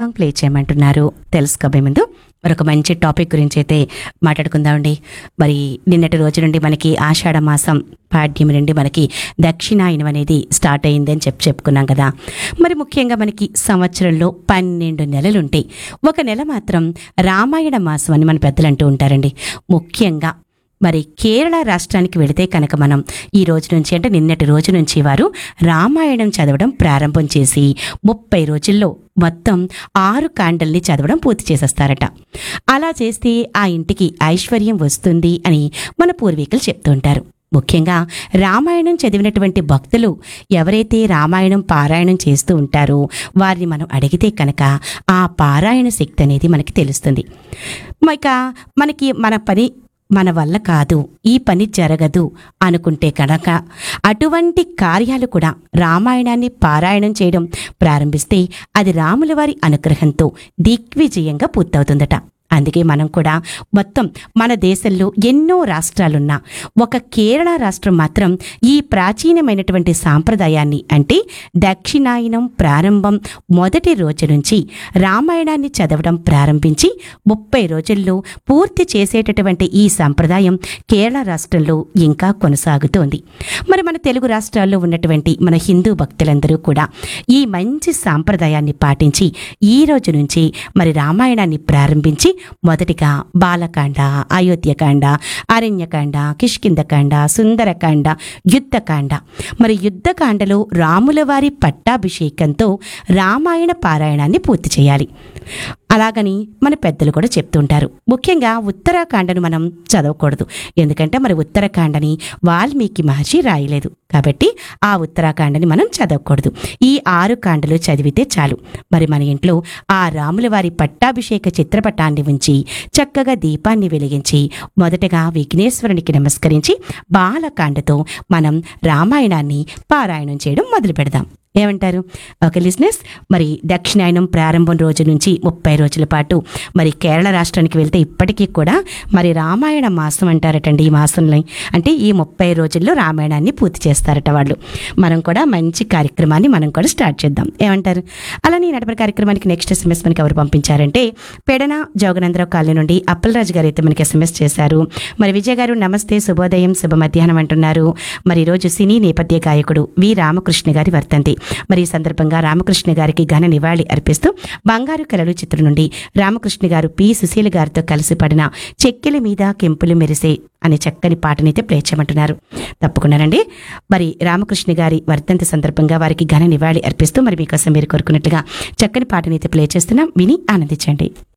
song play చేయమంటున్నారు తెలుసుకోబోయే ముందు మరొక మంచి టాపిక్ గురించి అయితే మాట్లాడుకుందామండి మరి నిన్నటి రోజు నుండి మనకి ఆషాఢ మాసం పాడ్యం నుండి మనకి దక్షిణాయనం అనేది స్టార్ట్ అయింది అని చెప్పి చెప్పుకున్నాం కదా మరి ముఖ్యంగా మనకి సంవత్సరంలో పన్నెండు నెలలు ఉంటాయి ఒక నెల మాత్రం రామాయణ మాసం అని మన పెద్దలు అంటూ ఉంటారండి ముఖ్యంగా మరి కేరళ రాష్ట్రానికి వెళితే కనుక మనం ఈ రోజు నుంచి అంటే నిన్నటి రోజు నుంచి వారు రామాయణం చదవడం ప్రారంభం చేసి ముప్పై రోజుల్లో మొత్తం ఆరు కాండల్ని చదవడం పూర్తి చేసేస్తారట అలా చేస్తే ఆ ఇంటికి ఐశ్వర్యం వస్తుంది అని మన పూర్వీకులు చెప్తుంటారు ముఖ్యంగా రామాయణం చదివినటువంటి భక్తులు ఎవరైతే రామాయణం పారాయణం చేస్తూ ఉంటారో వారిని మనం అడిగితే కనుక ఆ పారాయణ శక్తి అనేది మనకి తెలుస్తుంది ఇక మనకి మన పని మన వల్ల కాదు ఈ పని జరగదు అనుకుంటే కనుక అటువంటి కార్యాలు కూడా రామాయణాన్ని పారాయణం చేయడం ప్రారంభిస్తే అది రాముల వారి అనుగ్రహంతో దిగ్విజయంగా పూర్తవుతుందట అందుకే మనం కూడా మొత్తం మన దేశంలో ఎన్నో రాష్ట్రాలున్నా ఒక కేరళ రాష్ట్రం మాత్రం ఈ ప్రాచీనమైనటువంటి సాంప్రదాయాన్ని అంటే దక్షిణాయనం ప్రారంభం మొదటి రోజు నుంచి రామాయణాన్ని చదవడం ప్రారంభించి ముప్పై రోజుల్లో పూర్తి చేసేటటువంటి ఈ సాంప్రదాయం కేరళ రాష్ట్రంలో ఇంకా కొనసాగుతోంది మరి మన తెలుగు రాష్ట్రాల్లో ఉన్నటువంటి మన హిందూ భక్తులందరూ కూడా ఈ మంచి సాంప్రదాయాన్ని పాటించి ఈ రోజు నుంచి మరి రామాయణాన్ని ప్రారంభించి మొదటిగా బాలకాండ అయోధ్యకాండ అరణ్యకాండ కిష్కిందకాండ సుందరకాండ యుద్ధకాండ మరి యుద్ధకాండలో రాముల వారి పట్టాభిషేకంతో రామాయణ పారాయణాన్ని పూర్తి చేయాలి అలాగని మన పెద్దలు కూడా చెప్తుంటారు ముఖ్యంగా ఉత్తరాఖండను మనం చదవకూడదు ఎందుకంటే మరి ఉత్తరాఖండని వాల్మీకి మహర్షి రాయలేదు కాబట్టి ఆ ఉత్తరాఖండని మనం చదవకూడదు ఈ ఆరు కాండలు చదివితే చాలు మరి మన ఇంట్లో ఆ రాముల వారి పట్టాభిషేక చిత్రపటాన్ని ఉంచి చక్కగా దీపాన్ని వెలిగించి మొదటగా విఘ్నేశ్వరునికి నమస్కరించి బాలకాండతో మనం రామాయణాన్ని పారాయణం చేయడం మొదలు పెడదాం ఏమంటారు ఓకే లిజినెస్ మరి దక్షిణాయనం ప్రారంభం రోజు నుంచి ముప్పై రోజుల పాటు మరి కేరళ రాష్ట్రానికి వెళ్తే ఇప్పటికీ కూడా మరి రామాయణ మాసం అంటారటండి ఈ మాసంలో అంటే ఈ ముప్పై రోజుల్లో రామాయణాన్ని పూర్తి చేస్తారట వాళ్ళు మనం కూడా మంచి కార్యక్రమాన్ని మనం కూడా స్టార్ట్ చేద్దాం ఏమంటారు అలానే నడపడి కార్యక్రమానికి నెక్స్ట్ ఎస్ఎంఎస్ మనకి ఎవరు పంపించారంటే పెడన జోగనందరావు కాలనీ నుండి అప్పలరాజు గారు అయితే మనకి ఎస్ఎంఎస్ చేశారు మరి విజయ్ గారు నమస్తే శుభోదయం శుభ మధ్యాహ్నం అంటున్నారు మరి ఈరోజు సినీ నేపథ్య గాయకుడు వి రామకృష్ణ గారి వర్తంతి మరి ఈ సందర్భంగా రామకృష్ణ గారికి ఘన నివాళి అర్పిస్తూ బంగారు కలలు చిత్రం నుండి రామకృష్ణ గారు పి సుశీల గారితో కలిసి పడిన చెక్కెల మీద కెంపులు మెరిసే అనే చక్కని పాటనైతే ప్లే చేయమంటున్నారు తప్పకుండానండి మరి రామకృష్ణ గారి వర్ధంతి సందర్భంగా వారికి ఘన నివాళి అర్పిస్తూ మరి మీకోసం మీరు కోరుకున్నట్లుగా చక్కని పాటనైతే ప్లే చేస్తున్నాం విని ఆనందించండి